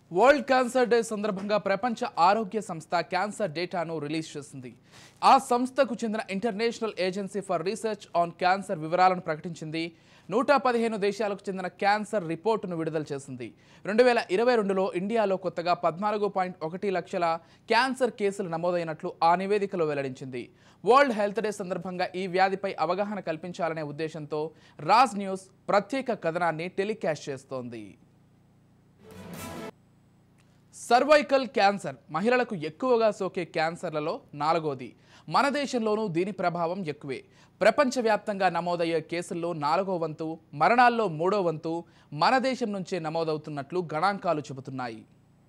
world cancer day సందర్భంగా ప్రపంచ ఆరోగ్య సంస్థ క్యాన్సర్ డేటాను రిలీజ్ చేసింది ఆ సంస్థకు చెందిన international agency for research on cancer వివరాలను ప్రకటించింది నూట పదిహేను దేశాలకు చెందిన క్యాన్సర్ రిపోర్టును విడుదల చేసింది రెండు వేల ఇరవై రెండులో ఇండియాలో కొత్తగా పద్నాలుగు పాయింట్ ఒకటి లక్షల క్యాన్సర్ కేసులు నమోదైనట్లు ఆ నివేదికలో వెల్లడించింది వరల్డ్ హెల్త్ డే సందర్భంగా ఈ వ్యాధిపై అవగాహన కల్పించాలనే ఉద్దేశంతో రాజ్ న్యూస్ ప్రత్యేక కథనాన్ని టెలికాస్ట్ చేస్తోంది సర్వైకల్ క్యాన్సర్ మహిళలకు ఎక్కువగా సోకే క్యాన్సర్లలో నాలుగోది మన దేశంలోనూ దీని ప్రభావం ఎక్కువే ప్రపంచవ్యాప్తంగా నమోదయ్యే కేసుల్లో నాలుగో వంతు మరణాల్లో మూడో వంతు మన దేశం నుంచే నమోదవుతున్నట్లు గణాంకాలు చెబుతున్నాయి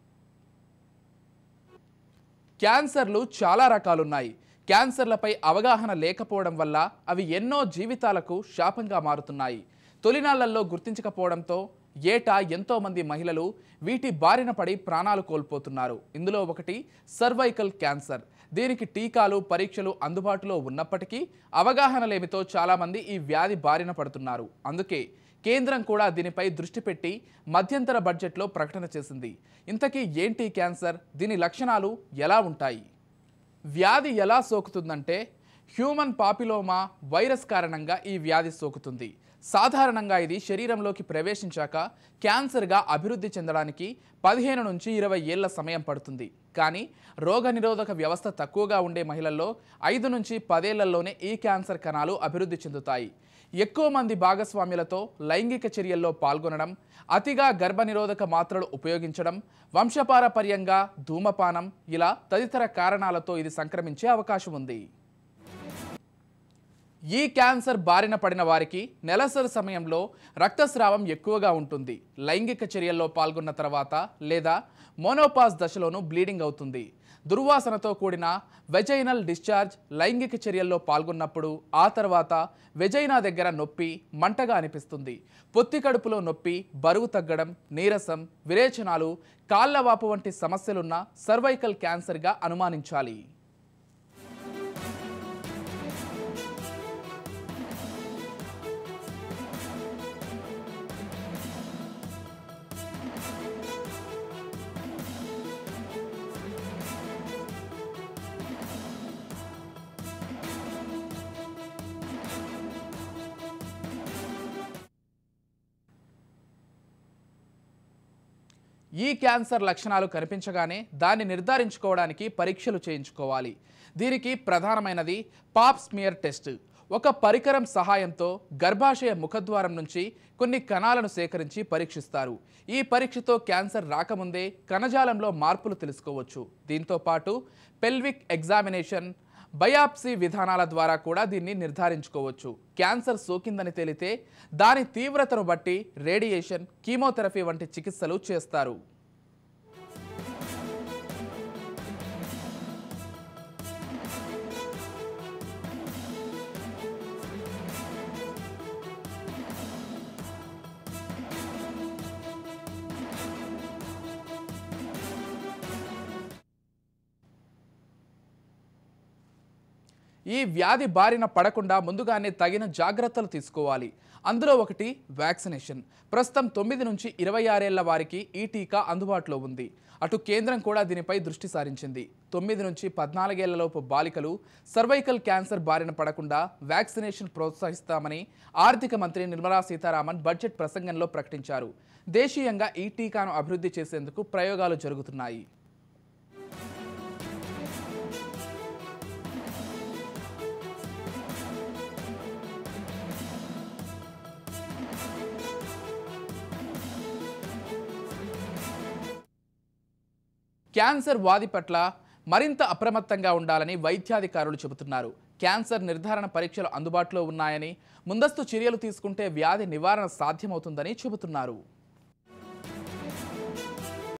క్యాన్సర్లు చాలా రకాలున్నాయి క్యాన్సర్లపై అవగాహన లేకపోవడం వల్ల అవి ఎన్నో జీవితాలకు శాపంగా మారుతున్నాయి తొలినాళ్లలో గుర్తించకపోవడంతో ఏటా ఎంతో మంది మహిళలు వీటి బారిన పడి ప్రాణాలు కోల్పోతున్నారు ఇందులో ఒకటి సర్వైకల్ క్యాన్సర్ దీనికి టీకాలు పరీక్షలు అందుబాటులో ఉన్నప్పటికీ అవగాహన లేమితో చాలామంది ఈ వ్యాధి బారిన పడుతున్నారు అందుకే కేంద్రం కూడా దీనిపై దృష్టి పెట్టి మధ్యంతర బడ్జెట్లో ప్రకటన చేసింది ఇంతకీ ఏంటి క్యాన్సర్ దీని లక్షణాలు ఎలా ఉంటాయి వ్యాధి ఎలా సోకుతుందంటే హ్యూమన్ పాపిలోమా వైరస్ కారణంగా ఈ వ్యాధి సోకుతుంది సాధారణంగా ఇది శరీరంలోకి ప్రవేశించాక క్యాన్సర్గా అభివృద్ధి చెందడానికి పదిహేను నుంచి ఇరవై ఏళ్ల సమయం పడుతుంది కానీ రోగనిరోధక వ్యవస్థ తక్కువగా ఉండే మహిళల్లో ఐదు నుంచి పదేళ్లలోనే ఈ క్యాన్సర్ కణాలు అభివృద్ధి చెందుతాయి ఎక్కువ మంది భాగస్వామ్యులతో లైంగిక చర్యల్లో పాల్గొనడం అతిగా గర్భనిరోధక మాత్రలు ఉపయోగించడం వంశపారపర్యంగా ధూమపానం ఇలా తదితర కారణాలతో ఇది సంక్రమించే అవకాశం ఉంది ఈ క్యాన్సర్ బారిన పడిన వారికి నెలసరి సమయంలో రక్తస్రావం ఎక్కువగా ఉంటుంది లైంగిక చర్యల్లో పాల్గొన్న తర్వాత లేదా మోనోపాజ్ దశలోనూ బ్లీడింగ్ అవుతుంది దుర్వాసనతో కూడిన వెజైనల్ డిశ్చార్జ్ లైంగిక చర్యల్లో పాల్గొన్నప్పుడు ఆ తర్వాత వెజైనా దగ్గర నొప్పి మంటగా అనిపిస్తుంది పొత్తి కడుపులో నొప్పి బరువు తగ్గడం నీరసం విరేచనాలు కాళ్ళవాపు వంటి సమస్యలున్న సర్వైకల్ క్యాన్సర్గా అనుమానించాలి ఈ క్యాన్సర్ లక్షణాలు కనిపించగానే దాన్ని నిర్ధారించుకోవడానికి పరీక్షలు చేయించుకోవాలి దీనికి ప్రధానమైనది పాప్ స్మియర్ టెస్ట్ ఒక పరికరం సహాయంతో గర్భాశయ ముఖద్వారం నుంచి కొన్ని కణాలను సేకరించి పరీక్షిస్తారు ఈ పరీక్షతో క్యాన్సర్ రాకముందే కణజాలంలో మార్పులు తెలుసుకోవచ్చు దీంతో పాటు పెల్విక్ ఎగ్జామినేషన్ బయాప్సీ విధానాల ద్వారా కూడా దీన్ని నిర్ధారించుకోవచ్చు క్యాన్సర్ సోకిందని తేలితే దాని తీవ్రతను బట్టి రేడియేషన్ కీమోథెరపీ వంటి చికిత్సలు చేస్తారు ఈ వ్యాధి బారిన పడకుండా ముందుగానే తగిన జాగ్రత్తలు తీసుకోవాలి అందులో ఒకటి వ్యాక్సినేషన్ ప్రస్తుతం తొమ్మిది నుంచి ఇరవై ఆరేళ్ల వారికి ఈ టీకా అందుబాటులో ఉంది అటు కేంద్రం కూడా దీనిపై దృష్టి సారించింది తొమ్మిది నుంచి పద్నాలుగేళ్లలోపు బాలికలు సర్వైకల్ క్యాన్సర్ బారిన పడకుండా వ్యాక్సినేషన్ ప్రోత్సహిస్తామని ఆర్థిక మంత్రి నిర్మలా సీతారామన్ బడ్జెట్ ప్రసంగంలో ప్రకటించారు దేశీయంగా ఈ టీకాను అభివృద్ధి చేసేందుకు ప్రయోగాలు జరుగుతున్నాయి క్యాన్సర్ వ్యాధి పట్ల మరింత అప్రమత్తంగా ఉండాలని వైద్యాధికారులు చెబుతున్నారు క్యాన్సర్ నిర్ధారణ పరీక్షలు అందుబాటులో ఉన్నాయని ముందస్తు చర్యలు తీసుకుంటే వ్యాధి నివారణ సాధ్యమవుతుందని చెబుతున్నారు